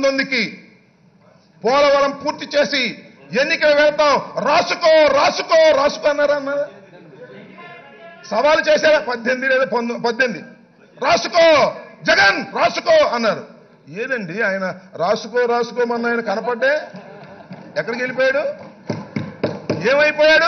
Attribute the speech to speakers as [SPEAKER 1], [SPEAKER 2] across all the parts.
[SPEAKER 1] పంతొమ్మిదికి పోలవరం పూర్తి చేసి ఎన్నికలు వెళ్తాం రాసుకో రాసుకో రాసుకో అన్నారా అన్నారా సవాలు చేశారా పద్దెనిమిది లేదా పంతొమ్మిది పద్దెనిమిది రాసుకో జగన్ రాసుకో అన్నారు ఏదండి ఆయన రాసుకో రాసుకోమన్న ఆయన కనపడ్డే ఎక్కడికి వెళ్ళిపోయాడు ఏమైపోయాడు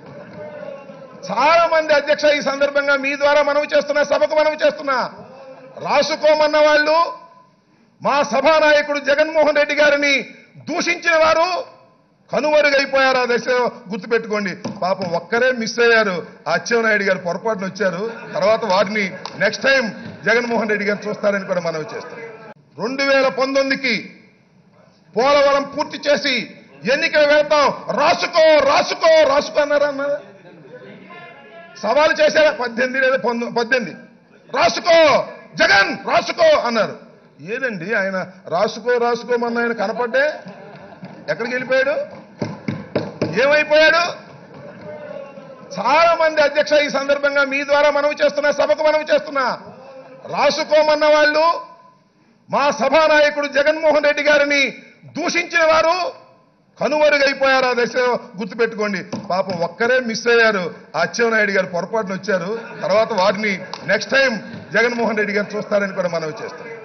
[SPEAKER 1] చాలా మంది అధ్యక్ష ఈ సందర్భంగా మీ ద్వారా మనవి చేస్తున్నా సభకు మనవి చేస్తున్నా రాసుకోమన్న వాళ్ళు మా సభానాయకుడు జగన్మోహన్ రెడ్డి గారిని దూషించిన వారు కనుమరుగైపోయారు ఆ దశలో గుర్తుపెట్టుకోండి పాపం ఒక్కరే మిస్ అయ్యారు ఆ అచ్చెన్నాయుడు గారు పొరపాటున వచ్చారు తర్వాత వారిని నెక్స్ట్ టైం జగన్మోహన్ రెడ్డి గారు చూస్తారని కూడా మనవి చేస్తాం రెండు వేల పంతొమ్మిదికి పోలవరం పూర్తి చేసి ఎన్నికలు వెళ్తాం రాసుకో రాసుకో రాసుకో అన్నారా అన్నారా సవాలు చేశారా పద్దెనిమిది లేదా పంతొమ్మిది పద్దెనిమిది రాసుకో జగన్ రాసుకో అన్నారు ఏదండి ఆయన రాసుకో రాసుకోమన్న ఆయన కనపడ్డే ఎక్కడికి వెళ్ళిపోయాడు ఏమైపోయాడు చాలా మంది అధ్యక్ష ఈ సందర్భంగా మీ ద్వారా మనవి చేస్తున్నా సభకు మనవి చేస్తున్నా రాసుకోమన్న వాళ్ళు మా సభానాయకుడు జగన్మోహన్ రెడ్డి గారిని దూషించిన వారు కనుమరుగైపోయారు ఆ దశలో గుర్తుపెట్టుకోండి పాపం ఒక్కరే మిస్ అయ్యారు ఆ అచ్చెన్నాయుడు గారు పొరపాటున వచ్చారు తర్వాత వారిని నెక్స్ట్ టైం జగన్మోహన్ రెడ్డి గారు చూస్తారని కూడా మనవి చేస్తాం